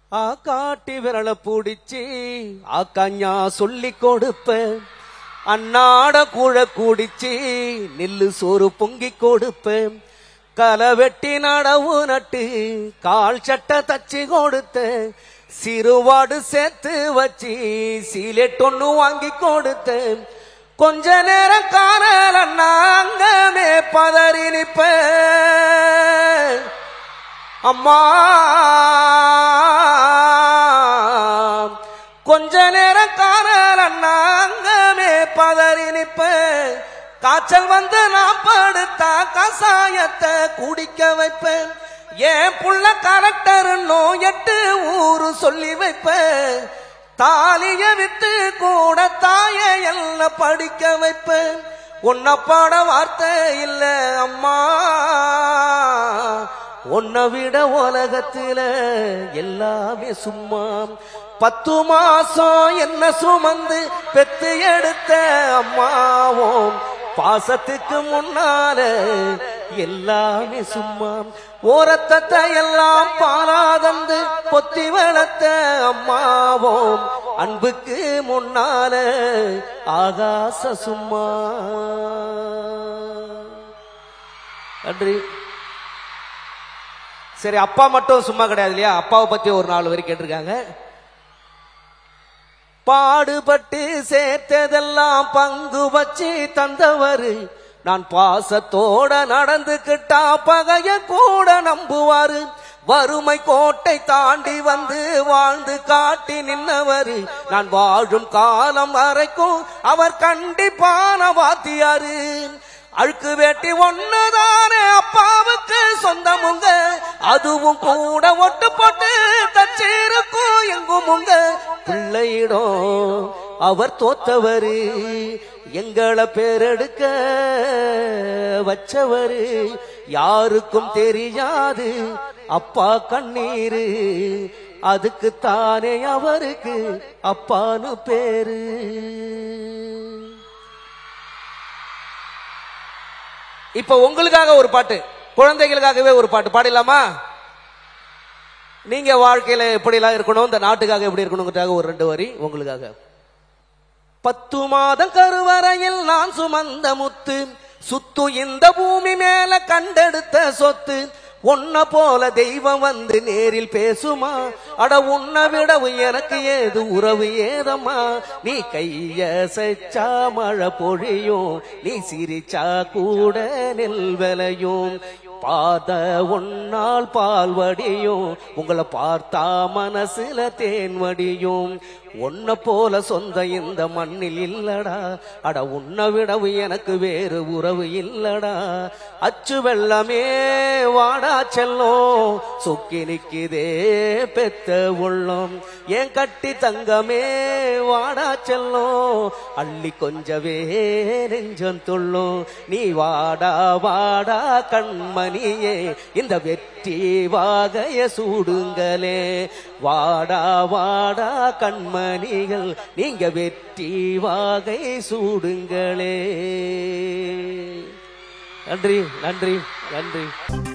ஆ காட்டி விரல பிடிச்சி ஆக்காஞ்சா சொல்லி கொடுப்பேன் அன்னாட கூழ குடிச்சு நெல்லு சோறு பொங்கி கொடுப்பேன் களை வெட்டி நடவு நட்டு கால் சட்டை தச்சு கொடுத்தேன் சிறுவாடு சேர்த்து வச்சு சீலெட் ஒண்ணு வாங்கி கொடுத்தேன் கொஞ்ச நேரம் காணல நாங்கமே பதறி நிப்பேன் அம்மா கொஞ்ச நேரம் காணல நாங்கமே பதறி நிப்பேன் காய்ச்சல் வந்து நான் படுத்தா கசாயத்தை குடிக்க வைப்பேன் ஏன் புள்ள கலெக்டர் எட்டு ஊரு சொல்லி வைப்பேன் தாலிய விட்டு கூட தாய எல்லாம் படிக்க வைப்பேன் உன்னை பாட வார்த்தை இல்ல அம்மா உன்னை விட உலகத்துல எல்லாமே சும்மா பத்து மாசம் என்ன சுமந்து பெத்து எடுத்த அம்மாவும் பாசத்துக்கு முன்னால எல்லாமே சும்மா ஓரத்தத்தை எல்லாம் பாலாதந்து பொத்தி வளர்த்த அம்மாவோம் அன்புக்கு முன்னால ஆகாச சும்மா நன்றி சரி அப்பா மட்டும் சும்மா கிடையாது இல்லையா அப்பாவை பத்தி ஒரு நாலு வரி கேட்டிருக்காங்க பாடுபட்டு சேர்த்ததெல்லாம் பங்கு வச்சு தந்தவரு நான் பாசத்தோட நடந்துகிட்டா பகைய கூட நம்புவாரு வறுமை கோட்டை தாண்டி வந்து வாழ்ந்து காட்டி நின்னவரு நான் வாழும் காலம் வரைக்கும் அவர் கண்டிப்பான வாத்தியாரு அழுக்கு வேட்டி ஒண்ணுதானே அப்பாவுக்கு சொந்தமுங்க அதுவும் கூட ஒட்டு போட்டு தச்சிருக்கும் எங்கும் உங்க பிள்ளையிடம் அவர் தோத்தவரு எங்களை பேரெடுக்க வச்சவரு யாருக்கும் தெரியாது அப்பா கண்ணீரு அதுக்கு தானே அவருக்கு அப்பான்னு பேரு இப்ப உங்களுக்காக ஒரு பாட்டு குழந்தைகளுக்காகவே ஒரு பாட்டு பாடிடலாமா நீங்க வாழ்க்கையில எப்படிலாம் இருக்கணும் இந்த நாட்டுக்காக எப்படி இருக்கணுங்கிறதுக்காக ஒரு ரெண்டு வரி உங்களுக்காக பத்து மாதம் கருவறையில் நான் சுமந்த முத்து சுத்து இந்த பூமி மேல கண்டெடுத்த சொத்து உன்ன போல தெய்வம் வந்து நேரில் பேசுமா அட உன்னை விடவு எனக்கு ஏது உறவு ஏதம்மா நீ கைய செச்சா மழை பொழியும் நீ சிரிச்சா கூட நெல் விளையும் பாத ஒன்னால் பால் வடியும் உங்களை பார்த்தா மனசுல தேன் வடியும் உன்னை போல சொந்த இந்த மண்ணில் இல்லடா அட உன்னை விடவு எனக்கு வேறு உறவு இல்லடா அச்சு வெள்ளமே வாடா செல்லும் சொக்கி நிக்குதே பெத்த உள்ளம் ஏன் கட்டி தங்கமே வாடா செல்லும் அள்ளி கொஞ்சவே நெஞ்சம் துள்ளும் நீ வாடா வாடா கண்மணியே இந்த வெற்றி வாகைய சூடுங்களே வாடா வாடா கண்மணிகள் நீங்க வெற்றி வாகை சூடுங்களே நன்றி நன்றி நன்றி